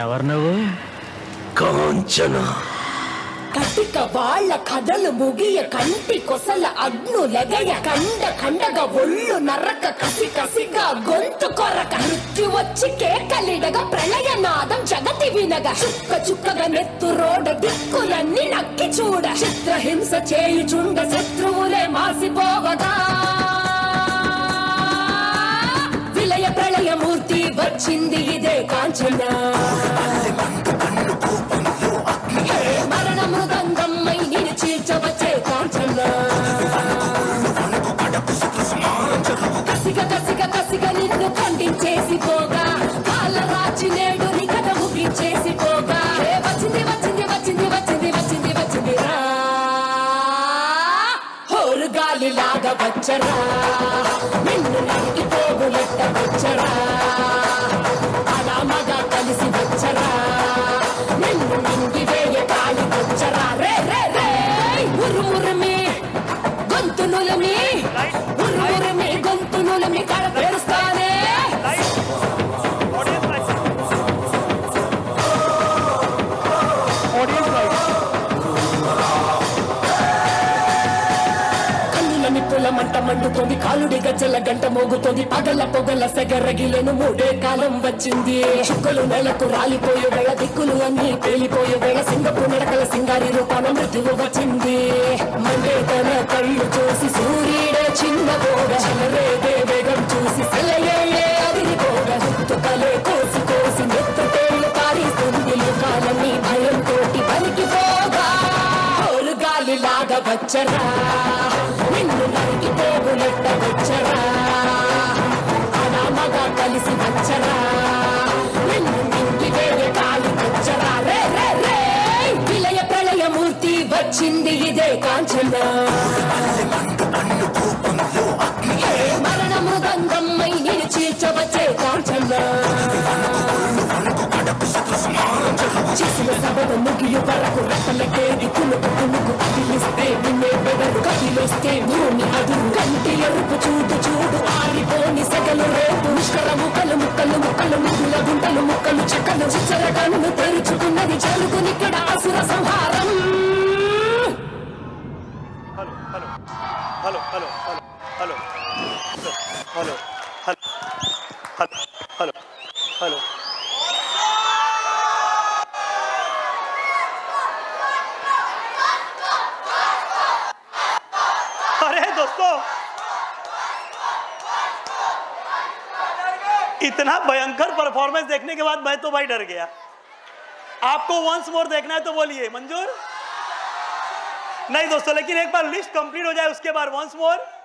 ఎవరు నువ్వు కాంచన కటిక వాళ్ళ కథలు ముగియ కంటి కొసల అగ్ను లెగయ కండ కండగా ఒళ్ళు నరక కసి కసిగా గొంతు కొరక మృత్యు వచ్చి కేకలిడగా ప్రళయ నాదం జగతి వినగ చుక్క చుక్కగా నెత్తు రోడ దిక్కులన్నీ నక్కి చూడ చిత్రహింస చేయుచుండ శత్రువులే మాసిపోవగా విలయ ప్రళయమూర్తి వచ్చింది ఇదే కాంచన హే మరణ మృదంగమ్మై నిన్ను చీల్చవచ్చే కాంచన కసిగ కసిగ కసిగ నిన్ను ఖండించేసి పోగా కాళ్ళ రాచి నేడు నీ కథ ముగించేసి పోగా హే వచ్చింది వచ్చింది వచ్చింది వచ్చింది వచ్చింది వచ్చింది రా హోరు గాలి లాగా వచ్చరా నిన్ను నరికి పోగులెట్ట వచ్చరా అలా మగ కలిసి వచ్చరా నిన్ను నింగి వేయ కాలి వచ్చరా రే రే రే ఉరుమురుమి గొంతునులమి ఉరుమురుమి గొంతునులమి కడ తెరుస్తానే కన్నుల నిప్పుల మంట మండుతోంది కాలుడి గజ్జల గంట మోగుతోంది పగల పొగల సెగరగిలను మూడే కాలం వచ్చింది చుక్కలు నెలకు రాలిపోయే వేళ దిక్కులు అన్ని పేలిపోయే వేళ సింగపు నడకల సింగారి రూపాన మృత్యువు వచ్చింది మండే తన కళ్ళు చూసి సూర్యుడే చిన్న బోడ చలరేదే వేగం చూసి సెలయేయే అదిరిపోగా తుకలే కోసి కోసి నెత్తు తేళ్లు పారిస్తుంది లోకాలన్నీ భయం తోటి పలికిపోగా హోరు గాలి లాగా వచ్చరా నిన్ను నరికి పోగులెట్ట వచ్చరా అలా మగ కలిసి వచ్చరా నిన్ను నింగి వేయ కాలి వచ్చరా రే రే రే విలయ ప్రళయమూర్తి వచ్చింది ఇదే కాంచన హే మరణ మృదంగమ్మై నిన్ను చీల్చవచ్చే కాంచన చేసిన సభను ముగియు వరకు రెప్పలకేది కునుకు కునుకు కదిలిస్తే నిన్నే బెదరు కదిలొస్తే భూమి అదురు కంటి ఎరుపు చూడు చూడు ఆరిపోని సెగలు రేపు ముష్కర ముక్కలు ముక్కలు ముక్కలు ముగ్గుల గుంటలు ముక్కలు చెక్కలు చిచ్చర కన్ను తెరుచుకున్నది జరుగునిక్కడ అసుర సంహారం hello hello hello hello hello hello hello hello hello hello अरे दोस्तों इतना भयंकर परफॉर्मेंस देखने के बाद मैं तो भाई डर गया आपको वंस मोर देखना है तो बोलिए मंजूर नहीं दोस्तों लेकिन एक बार लिस्ट कंप्लीट हो जाए उसके बाद वंस मोर